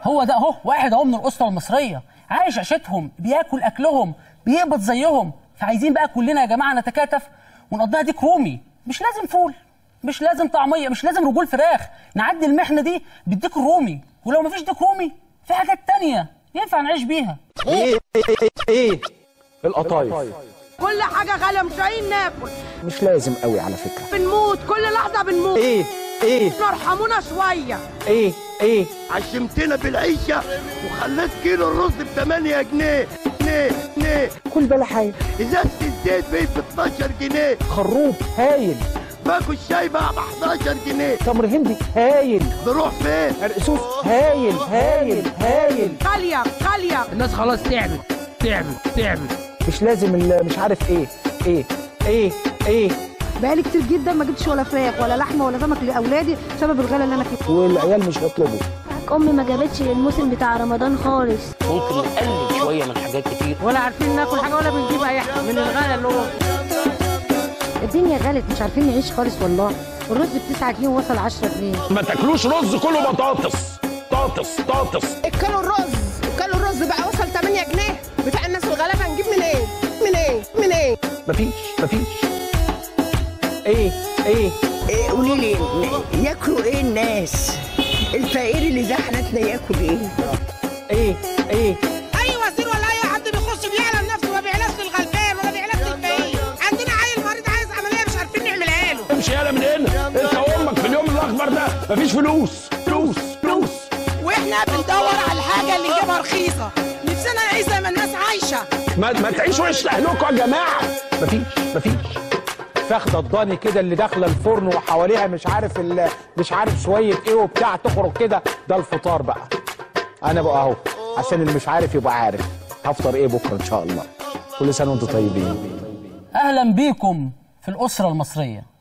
هو ده اهو واحد اهو من الاسره المصريه عايش عيشتهم بياكل اكلهم بيقبض زيهم فعايزين بقى كلنا يا جماعه نتكاتف ونقضيها ديك رومي مش لازم فول مش لازم طعميه مش لازم رجول فراخ نعدي المحنه دي بالديك الرومي ولو مفيش ديك رومي في حاجات تانية ينفع نعيش بيها ايه ايه ايه القطايف كل حاجة غالية مش لاقيين ناكل مش لازم قوي على فكره بنموت كل لحظة بنموت ايه ايه ارحمونا شوية ايه ايه عشمتنا بالعيشة وخليت كيلو الرز ب 8 جنيه جنيه جنيه كل بلحايه ازازة الزيت بقت ب 12 جنيه خروب هايل باكو الشاي بقى ب 11 جنيه تمر هندي هايل نروح فين؟ قرقسوس هايل هايل هايل غالية غالية الناس خلاص تعبت تعبت تعبت مش لازم ال- مش عارف ايه ايه ايه ايه بقالي كتير جدا ما جبتش ولا فراخ ولا لحمه ولا سمك لاولادي بسبب الغلا اللي انا فيه والعيال مش هيطلبوا امي ما جابتش الموسم بتاع رمضان خالص ممكن نقلل شويه من حاجات كتير ولا عارفين ناكل حاجة ولا بنجيب أي حاجة من الغلا اللي هو الدنيا غلت مش عارفين نعيش خالص والله الرز ب 9 جنيه ووصل 10 جنيه ما تاكلوش رز كله بطاطس طاطس طاطس الكيلو الرز الكيلو الرز بقى وصل 8 جنيه بتاع الناس الغلابه نجيب منين منين منين مفيش مفيش ايه ايه إيه قولي لي ياكلوا ايه الناس الفقير اللي زي حالتنا ياكل ايه ايه ايه أي وزير ولا أي حد بيخش بيعلن نفسه ما بيعلنش للغلبان ولا بيعلنش للفقير عندنا عيل مريض عايز عملية مش عارفين نعملها له امشي يالا من هنا انت وامك في اليوم الاخضر ده مفيش فلوس فلوس فلوس واحنا بندور على الحاجة اللي نجيبها رخيصة نفسنا نعيش زي ما الناس عايشة ما, ما تعيشوا عيش اهلكم يا جماعه مفيش مفيش فخده الضاني كده اللي داخله الفرن وحواليها مش عارف ال- مش عارف شويه ايه وبتاع تخرج كده ده الفطار بقى انا بقى اهو عشان اللي مش عارف يبقى عارف هفطر ايه بكره ان شاء الله كل سنه وانتم طيبين اهلا بيكم في الاسره المصريه